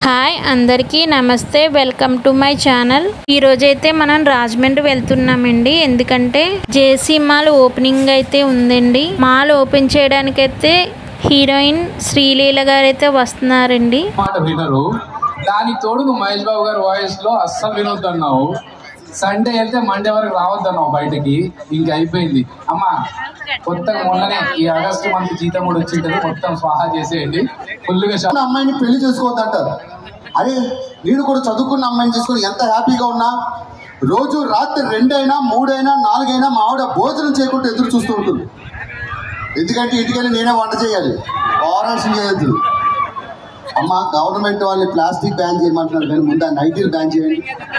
Hi అందరికీ నమస్తే welcome to my channel ఈ రోజైతే మనం రాజమండ్రి వెళ్తున్నామండి ఎందుకంటే జేసీ మాల్ ఓపెనింగ్ అయితే ఉందండి మాల్ ఓపెన్ చేయడానికైతే హీరోయిన్ శ్రీలీల గారు అయితే వస్తున్నారండి మాట వినరు దానికి తోడు నువ్వు మహేష్ బాబు గారి వాయిస్ లో అస్సలు వినొద్దు అన్నావు సండే వెళ్తే మండే వరకు రావద్దు అన్నావు బయటకి ఇంక అయిపోయింది అమ్మా కొత్తగా మొన్ననే ఈ ఆగస్టు మంత్ జీతం కూడా వచ్చింటది మొత్తం స్వాహా చేసేయండి ఫుల్గా ఉన్న అమ్మాయిని పెళ్లి చేసుకోవద్దంటారు అరే నేను కూడా చదువుకున్న అమ్మాయిని చేసుకుని ఎంత హ్యాపీగా ఉన్నా రోజు రాత్రి రెండైనా మూడైనా నాలుగైనా మా ఆవిడ భోజనం చేయకుండా ఎదురు చూస్తూ ఉంటుంది ఎందుకంటే ఇంటికెళ్ళి నేనే వంట చేయాలి ఓవరాక్షన్ చేయొద్దు అమ్మ గవర్నమెంట్ వాళ్ళు ప్లాస్టిక్ బ్యాన్ చేయమంటున్నారు కానీ ముందు ఆ నైటీలు బ్యాన్ చేయండి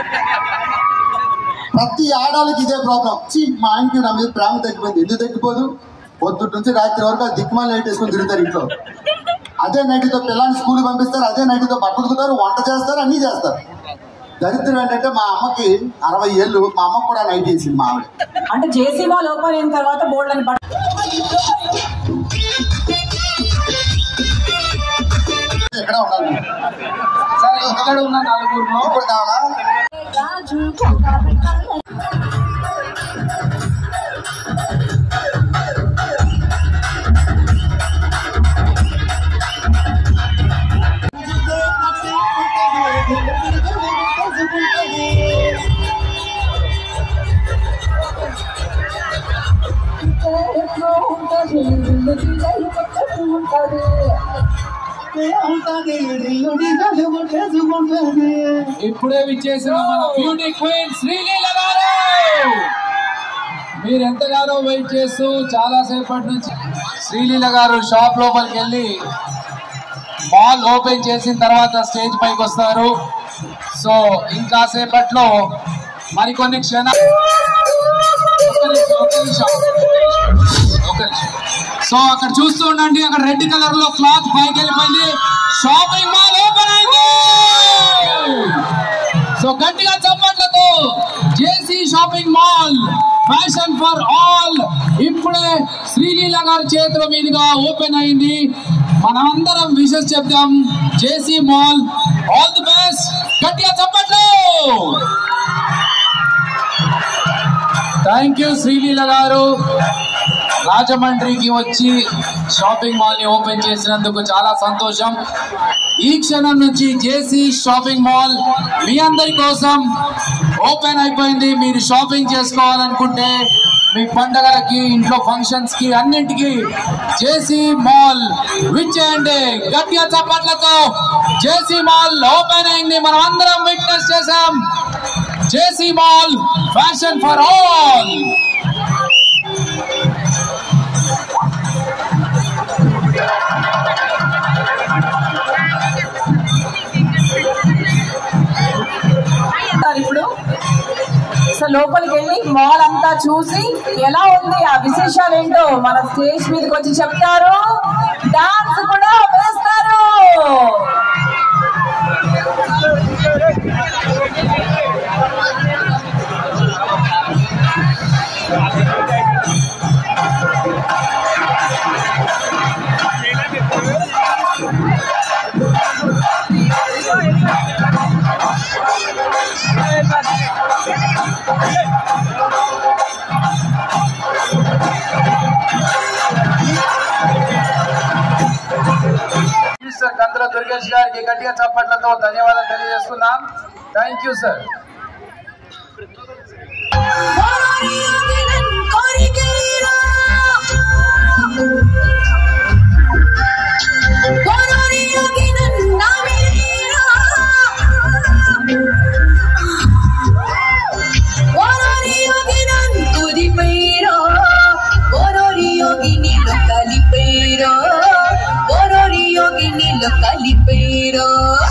ప్రతి ఆడాలకి ఇదే ప్రాబ్లం చి మా ఆయనకి నా మీద ప్రేమ తగ్గిపోయింది ఎందుకు తగ్గిపోదు పొద్దుటి నుంచి రాత్రి వరకు ఆ దిక్కుమాల నైట్ వేసుకొని తిరుగుతారు ఇంట్లో అదే నైట్తో పిల్లల్ని స్కూల్ పంపిస్తారు అదే నైట్తో బట్టలు ఉతుకుతారు వంట చేస్తారు అన్నీ చేస్తారు దరిద్రం ఏంటంటే మా అమ్మకి అరవై ఏళ్ళు మా అమ్మకు కూడా నైట్ వేసింది మా ఆవిడ అంటే జేసీ మాల్ ఓపెన్ అయిన తర్వాత బోల్డ్ అని బట్ట ఎక్కడ ఉండాలి సరే ఇక్కడ ఉన్న నలుగురులో ఇప్పుడు కావాలా ఇప్పుడే విచ్చేసిన మన బ్యూటీ క్వీన్ శ్రీలీల గారు మీరు ఎంతగానో వెయిట్ చేస్తూ చాలా సేపటి నుంచి శ్రీలీల గారు షాప్ లోపలికి వెళ్ళి మాల్ ఓపెన్ చేసిన తర్వాత స్టేజ్ పైకి వస్తారు సో ఇంకా సేపట్లో మరికొన్ని క్షణ ఒక్క నిమిషం, ఒక్క నిమిషం. ఒక్క నిమిషం. సో అక్కడ చూస్తూ ఉండండి అక్కడ రెడ్ కలర్ లో క్లాత్ పైకి వెళ్ళిపోయింది షాపింగ్ మాల్ ఓపెన్ అయింది సో గట్టిగా చప్పట్లతో JC shopping mall fashion for all ఇప్పుడే శ్రీలీల గారి చేతుల మీదుగా ఓపెన్ అయింది మనమందరం విషెస్ చెప్దాం JC mall all the best గట్టిగా చప్పట్లు థ్యాంక్ యూ శ్రీలీల గారు రాజమండ్రికి వచ్చి షాపింగ్ మాల్ ని ఓపెన్ చేసినందుకు చాలా సంతోషం ఈ క్షణం నుంచి జేసీ షాపింగ్ మాల్ మీ అందరి కోసం ఓపెన్ అయిపోయింది మీరు షాపింగ్ చేసుకోవాలనుకుంటే మీ పండగలకి ఇంట్లో ఫంక్షన్స్ కి అన్నింటికి జేసీ మాల్ విచ్చేయండి గట్టిగా చప్పట్లతో జేసీ మాల్ ఓపెన్ అయింది మనం అందరం విట్నెస్ చేసాం JC mall fashion for all అంటారు ఇప్పుడు సో లోపలికి వెళ్ళి మాల్ అంతా చూసి ఎలా ఉంది ఆ విశేషాలు ఏంటో మన స్టేజ్ మీదకి వచ్చి చెప్తారు డాన్స్ కూడా వేస్తారు సార్ కందుల దుర్గేష్ గారికి గట్టిగా చప్పట్లతో ధన్యవాదాలు తెలియజేస్తున్నాం థ్యాంక్ యూ సార్ కలిపేరో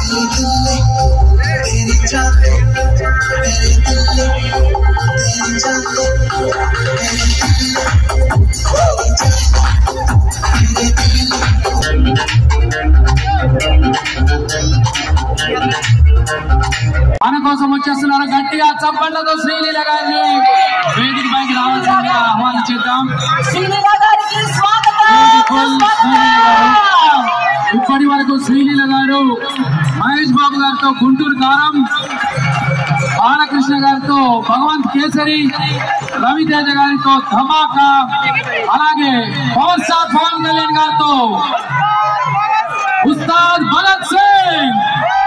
మన కోసం వచ్చేస్తున్నారు గట్టిగా చప్పట్లతో శ్రీలీల గారిని వేదిక పైకి రావాల్సిందిగా ఆహ్వానించేద్దాం శ్రీలీల గారికి స్వాగతం Beautiful శ్రీలీల గారు. స్వాగతం ఇప్పటి వరకు శ్రీలీల గారు మహేష్ బాబు గారితో గుంటూరు కారం బాలకృష్ణ గారితో భగవంత్ కేసరి రవితేజ గారితో ధమాకా అలాగే పవర్ స్టార్ పవన్ కళ్యాణ్ గారితో ఉస్తాద్ భగత్ సింగ్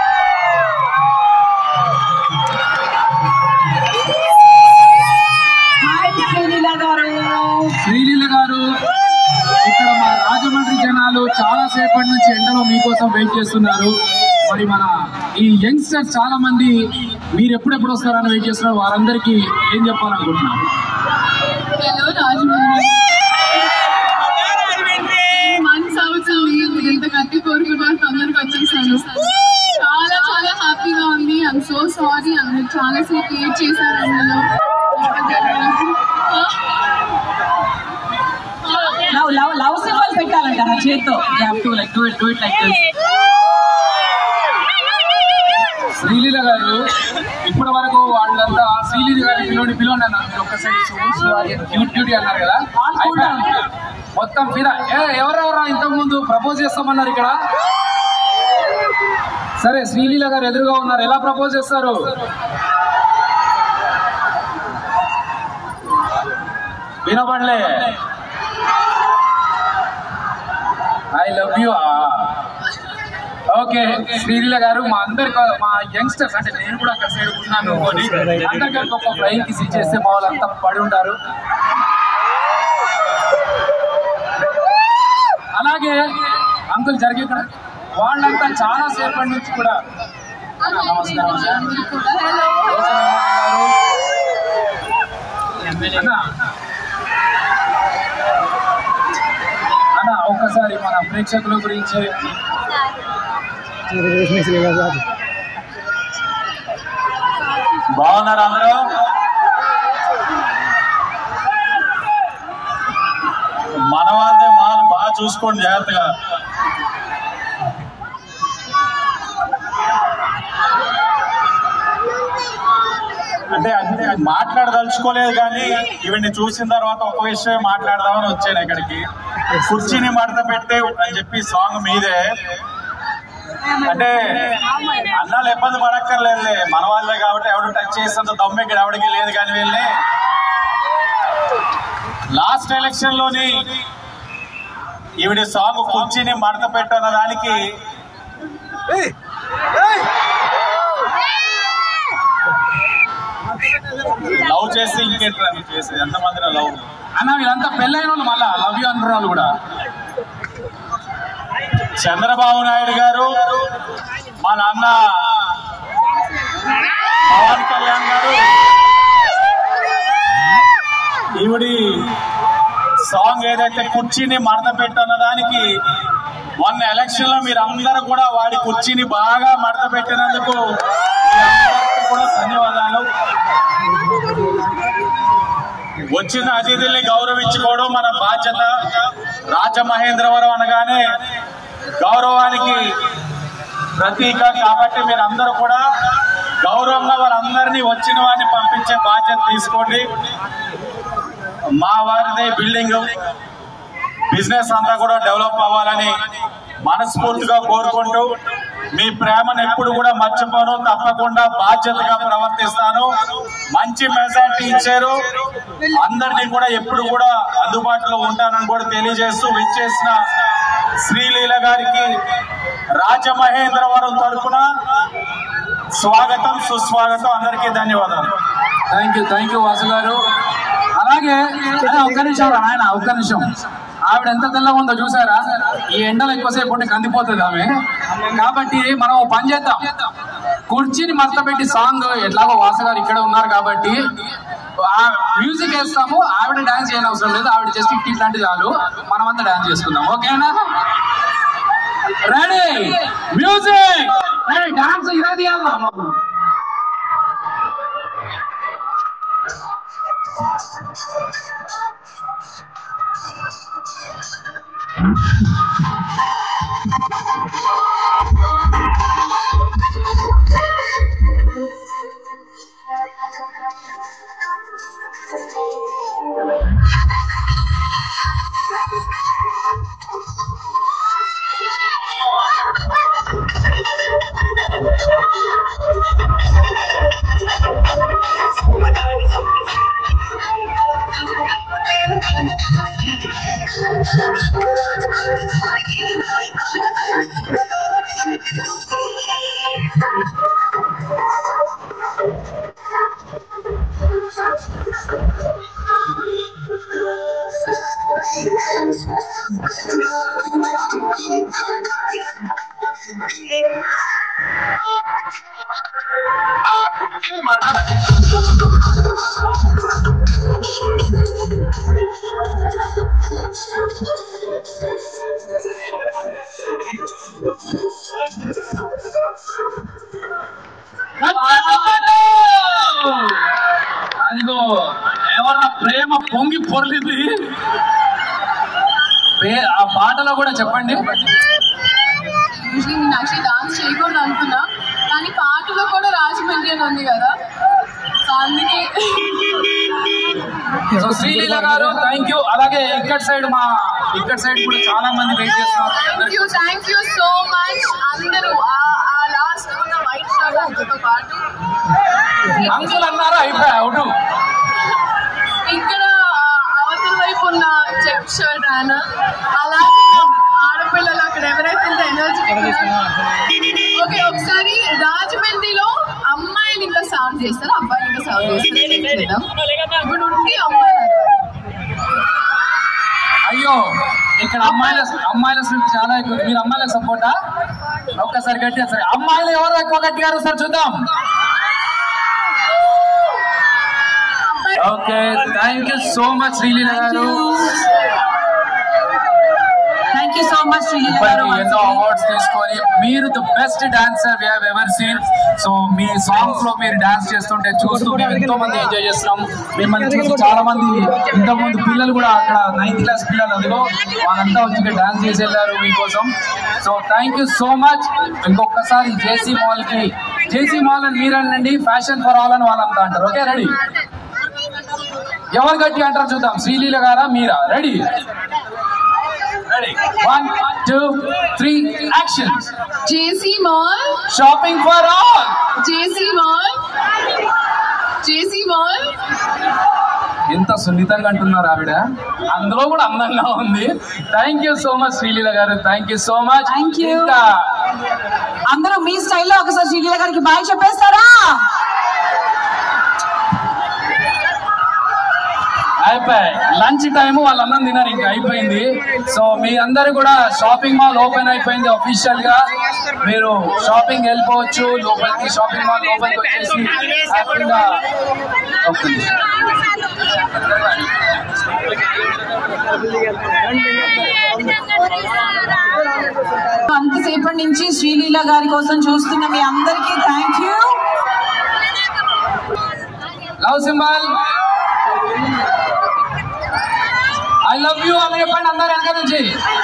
హాయ్ శ్రీలీల గారు శ్రీలీల గారు ఇక్కడ మా రాజమండ్రి జనాలు చాలా సేపటి నుంచి ఎండలో మీకోసం వెయిట్ చేస్తున్నారు మరి మన ఈ యంగ్స్టర్స్ చాలా మంది మీరు ఎప్పుడెప్పుడు వస్తారని వెయిట్ చేస్తున్నారు వారందరికీ ఏం చెప్పాలనుకుంటున్నారు హలో రాజమండ్రి మంత్స్ అవుతుంది మీరు ఇంత గట్టి కోరుకున్నారు తొందరగా వచ్చేసాను చాలా చాలా హ్యాపీగా ఉంది ఐఎమ్ సో సారీ అందరు చాలా సేపు వెయిట్ చేశారు అందులో లవ్ లవ్ లవ్ సింబల్ పెట్టాలంట నా చేత్తో to like do it do it like this Sreeleela గారు ఇప్పటి వరకు వాళ్ళంతా శ్రీలీల గారి పిలోని పిలోని అన్నారు మీరు ఒక్కసారి క్యూట్ క్యూటీ అన్నారు కదా అయిపోయింది. మొత్తం ఫిదా ఏ ఎవరెవరా ఇంతకు ముందు ప్రపోజ్ చేస్తామన్నారు ఇక్కడ సరే శ్రీలీల గారు ఎదురుగా ఉన్నారు ఎలా ప్రపోజ్ చేస్తారు వినపడలే I love you okay Sreeleela గారు మా అందరి మా యంగ్స్టర్స్ అంటే నేను కూడా అక్కడ సైడ్ ఉన్నాను అనుకోని అందరికీ ఒక ఫ్లైయింగ్ కిస్ ఇచ్చేస్తే మా వాళ్ళంతా పడి ఉంటారు అలాగే అంకుల్ జరిగే ఇక్కడ వాళ్ళంతా చాలా సేపటి నుంచి కూడా నమస్కారం అందరూ కూడా హలో అన్న అన్న ఒక్కసారి మన ప్రేక్షకుల గురించి బాగున్నారు అందరూ మన వాళ్ళదే మాలు బాగా చూసుకోండి జాగ్రత్తగా అంటే అంటే మాట్లాడదలుచుకోలేదు కానీ ఈవిడ్ని చూసిన తర్వాత ఒక విషయం మాట్లాడదామని వచ్చాను ఇక్కడికి కుర్చీని మడత పెట్టే అని చెప్పి సాంగ్ మీదే అంటే అన్నాలు ఇబ్బంది పడక్కర్లేదులే మన వాళ్ళే కాబట్టి ఎవడు టచ్ చేసేంత దమ్ము ఇక్కడ ఎవరికి లేదు కానీ వెళ్ళి లాస్ట్ ఎలక్షన్ లోని ఈవిడ సాంగ్ కుర్చీని మడత పెట్టన్న దానికి లవ్ చేసి ఇంకేంటి నీకు చేసేది ఎంతమందిని లవ్ అన్న వీళ్ళంతా పెళ్ళైన వాళ్ళు మళ్ళా లవ్ యూ అంటున్న వాళ్ళు కూడా చంద్రబాబు నాయుడు గారు మా నాన్న పవన్ కళ్యాణ్ గారు ఈవిడి సాంగ్ ఏదైతే కుర్చీని మడత పెట్టన్న దానికి మొన్న ఎలక్షన్ లో మీరు అందరూ కూడా వాడి కుర్చీని బాగా మడత పెట్టినందుకు మీ అందరికీ కూడా ధన్యవాదాలు వచ్చిన అతిథుల్ని గౌరవించుకోవడం మన బాధ్యత రాజమహేంద్రవరం అనగానే గౌరవానికి ప్రతీక కాబట్టి మీరు అందరూ కూడా గౌరవంగా వారందరినీ వచ్చిన వారిని పంపించే బాధ్యత తీసుకోండి మా వారిదే బిల్డింగ్ బిజినెస్ అంతా కూడా డెవలప్ అవ్వాలని మనస్ఫూర్తిగా కోరుకుంటూ మీ ప్రేమను ఎప్పుడు కూడా మర్చిపోను తప్పకుండా బాధ్యతగా ప్రవర్తిస్తాను మంచి మెజార్టీ ఇచ్చారు అందరినీ కూడా ఎప్పుడు కూడా అందుబాటులో ఉంటానని కూడా తెలియజేస్తూ విచ్చేసిన శ్రీలీల గారికి రాజమహేంద్రవరం తరపున స్వాగతం సుస్వాగతం అందరికీ ధన్యవాదాలు thank you thank you Vasu గారు అలాగే అదే ఒక్క నిమిషం రా నాయన ఒక్క నిమిషం ఆవిడ ఎంత తెల్లగా ఉందో చూసారా ఈ ఎండలో ఎక్కువసేపు ఉంటే కందిపోతుంది ఆమె కాబట్టి మనం ఓ పని చేద్దాం కుర్చీని మడతపెట్టి సాంగ్ ఎట్లాగో వాసు గారు ఇక్కడే ఉన్నారు కాబట్టి ఆ మ్యూజిక్ వేస్తాము ఆవిడ డాన్స్ చేయని అవసరం లేదు ఆవిడ జస్ట్ ఇట్ ఇట్లాంటి చాలు మనమంతా డాన్స్ చేసుకుందాం ఓకేనా రెడీ మ్యూజిక్ డాన్స్ ఇదే తీయాలా Thank you. అదిగో ఎవరన్నా ప్రేమ పొంగి పొర్లింది పే- ఆ పాటలో కూడా చెప్పండి యూజువలీ నేను యాక్చువల్లీ డాన్స్ చేయకూడదు అనుకున్నా కానీ పాటలో కూడా రాజమండ్రి అని ఉంది కదా సో అందుకే సో శ్రీలీల గారు థ్యాంక్ యూ అలాగే ఇక్కడ సైడ్ మా ఇక్కడ సైడ్ కూడా చాలా మంది వెయిట్ చేస్తున్నారు thank you thank you so much అందరూ ఆ లాస్ట్ ఉన్న వైట్ షర్ట్ తో పాటు అంకుల్ అన్నారు అయిపోయా అవును ఇక్కడ ఆ, అవతల వైపు ఉన్న చెక్ షర్ట్ ఆయన అలాగే ఆడపిల్లలు అక్కడ ఎవరైతే ఇంత ఎనర్జీ ఓకే ఒకసారి రాజమండ్రిలో అమ్మాయిలు ఇంకా సౌండ్ చేస్తారు అబ్బాయిలు ఇంకా సౌండ్ చేస్తారు చేద్దాం. ఇప్పుడు ఉండి అమ్మాయిలు అయ్యో ఇక్కడ అమ్మాయిల అమ్మాయిల స్లిప్ చాలా ఎక్కువ ఉంది. మీరు అమ్మాయిలకు సపోర్టా ఒక్కసారి గట్టిగా సరే అమ్మాయిలు ఎవరు ఎక్కువ గట్టిగా సార్ చూద్దాం okay thank you so much Sreeleela గారు thank you so much Sreeleela గారు ఇప్పటికి ఎన్నో అవార్డ్స్ తీసుకొని మీరు the best dancer we have ever seen so మీ సాంగ్స్ లో మీరు డాన్స్ చేస్తుంటే చూస్తూ మేము ఎంతో మంది ఎంజాయ్ చేస్తున్నాం మిమ్మల్ని చూసి చాలా మంది ఇంతకు ముందు పిల్లలు కూడా అక్కడ నైన్త్ క్లాస్ పిల్లలు అదిగో వాళ్ళంతా వచ్చి ఇక్కడ డాన్స్ చేసి వెళ్ళారు మీకోసం so thank you so much ఇంకొకసారి జేసీ మాల్ కి జేసీ మాల్ అని మీరు అనండి ఫ్యాషన్ ఫర్ ఆల్ అని వాళ్ళంతా అంటారు ఓకే రెడీ ఎవరు గట్టి అంటారు చూద్దాం శ్రీలీల గారా మీరా ready ready one two three action JC mall shopping for all JC mall JC mall ఎంత సున్నితంగా అంటున్నారు ఆవిడ అందులో కూడా అందంగా ఉంది thank you so much Sreeleela గారు thank you so much Thank you. ఇంకా అందరూ మీ స్టైల్లో ఒకసారి శ్రీలీల గారికి బాయ్ చెప్పేస్తారా అయిపోయాయి లంచ్ టైం వాళ్ళు అన్నం తిన్నారు ఇంకా అయిపోయింది సో మీ అందరు కూడా షాపింగ్ మాల్ ఓపెన్ అయిపోయింది అఫీషియల్ గా మీరు షాపింగ్ వెళ్ళిపోవచ్చు లోపలికి షాపింగ్ మాల్ లోపలికి వచ్చేసి హ్యాపీగా ఒక్క నిమిషం. అంతసేపటి నుంచి శ్రీలీల గారి కోసం చూస్తున్న మీ అందరికీ thank you love symbol I love you అని చెప్పండి అందరు వెనక నుంచి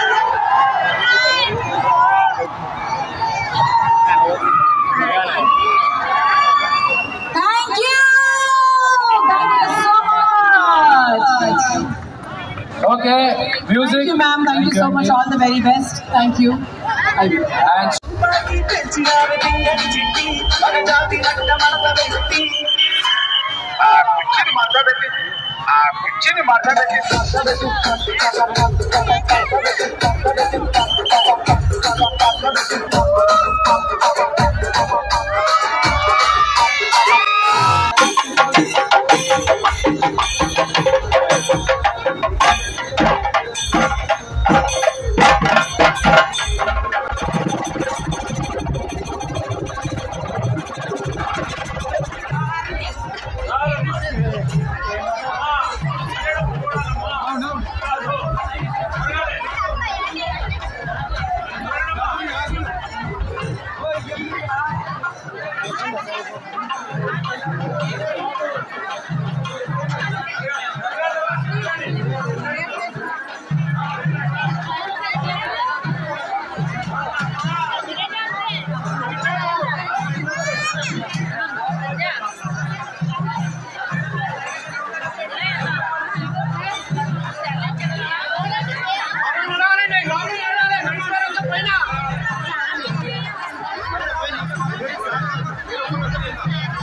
thank you thank you so much okay music thank you ma'am thank you so much all the very best thank you and ఆ కుర్చీని మాట్లాడబెట్టి ఆ కుర్చీని మాట్లాడబెట్టి పైన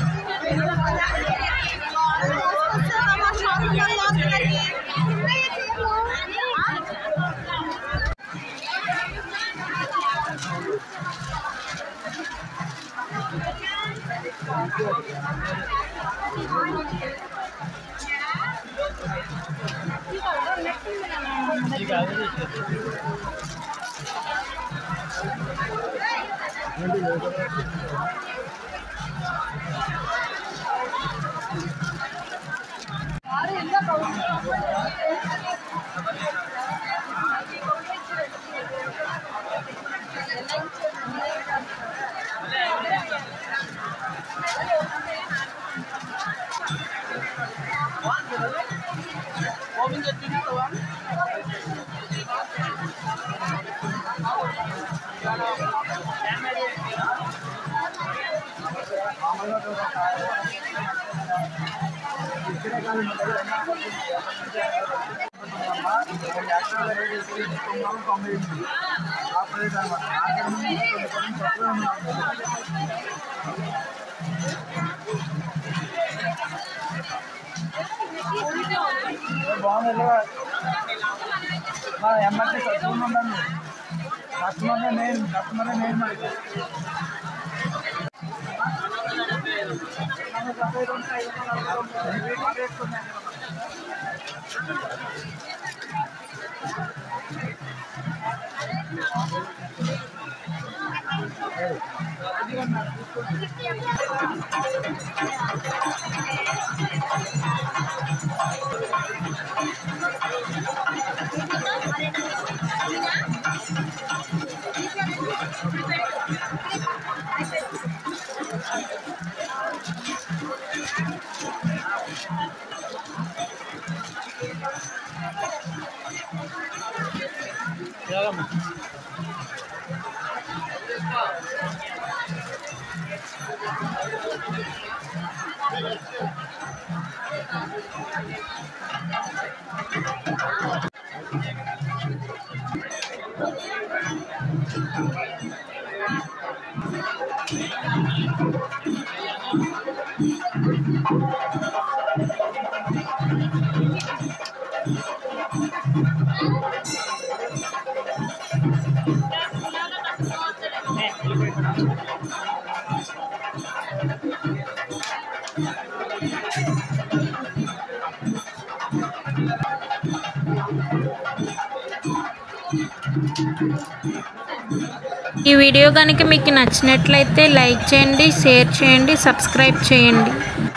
ఎంబర్సీ కస్టమర్ ఉండండి కస్టమర్ నేను కస్టమర్ నేను మరి ఈ వీడియో కనుక మీకు నచ్చినట్లయితే లైక్ చేయండి షేర్ చేయండి సబ్స్క్రైబ్ చేయండి